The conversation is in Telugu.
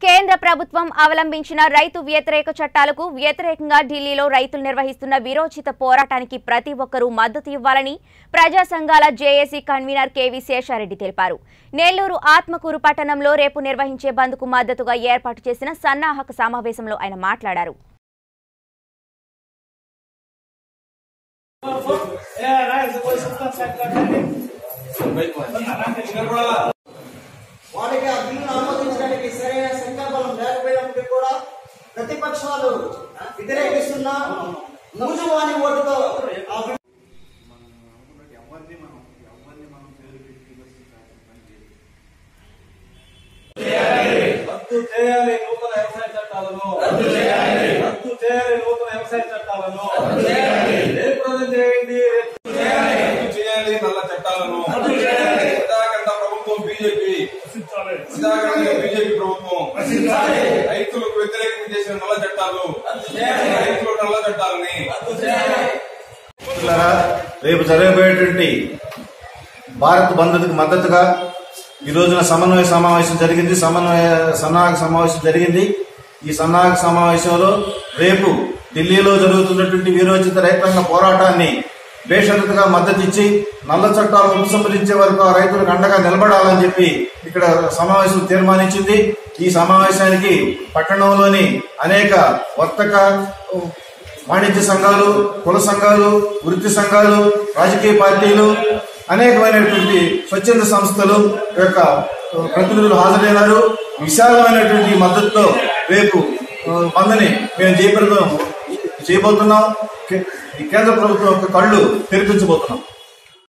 కేంద్ర ప్రభుత్వం అవలంబించిన రైతు వ్యతిరేక చట్టాలకు వ్యతిరేకంగా ఢిల్లీలో రైతులు నిర్వహిస్తున్న విరోచిత పోరాటానికి ప్రతి ఒక్కరూ మద్దతు ఇవ్వాలని ప్రజా సంఘాల జేఏసీ కన్వీనర్ కేవీ శేషారెడ్డి తెలిపారు నెల్లూరు ఆత్మకూరు పట్టణంలో రేపు నిర్వహించే బంద్కు మద్దతుగా ఏర్పాటు చేసిన సన్నాహక సమావేశంలో ఆయన మాట్లాడారు వారికి ఆ బిల్లును ఆమోదించడానికి సరైన సంకల్పం లేకపోయినప్పటికీ కూడా ప్రతిపక్షాలు వ్యతిరేకిస్తున్న మూజువాని ఓటుతో ఆ బిల్లు రద్దు చేయాలి నూతన వ్యవసాయ చట్టాలను రద్దు చేయాలి రద్దు చేయాలి నూతన వ్యవసాయ చట్టాలను రద్దు చేయాలి రేపు చేయండి రేపు రద్దు చేయాలి నల్ల చట్టాలను ఇందాకంట ప్రభుత్వం బీజేపీ ఇందాకంట బీజేపీ ప్రభుత్వం రైతులకు వ్యతిరేకంగా చేసిన నల్ల చట్టాలు రైతులు నల్ల చట్టాలని మిత్రులారా, రేపు జరగబోయేటువంటి భారత్ బంధుకు మద్దతుగా ఈ రోజున సమన్వయ సమావేశం జరిగింది సమన్వయ సన్నాహక సమావేశం జరిగింది ఈ సన్నాహక సమావేశంలో రేపు ఢిల్లీలో జరుగుతున్నటువంటి వీరోచిత రైతాంగ పోరాటాన్ని బేషరతుగా మద్దతు ఇచ్చి నల్ల చట్టాలు ఉపసంహరించే వరకు ఆ రైతులకు అండగా నిలబడాలని చెప్పి ఇక్కడ సమావేశం తీర్మానించింది ఈ సమావేశానికి పట్టణంలోని అనేక వర్తక వాణిజ్య సంఘాలు కుల సంఘాలు వృత్తి సంఘాలు రాజకీయ పార్టీలు అనేకమైనటువంటి స్వచ్ఛంద సంస్థలు యొక్క ఆ, ప్రతినిధులు హాజరైనారు విశాలమైనటువంటి మద్దతుతో రేపు ఆ, బంద్ని మేము జయప్రదం చేయబోతున్నాం కే- ఈ కేంద్ర ప్రభుత్వం యొక్క కళ్ళు తెరిపించబోతున్నాం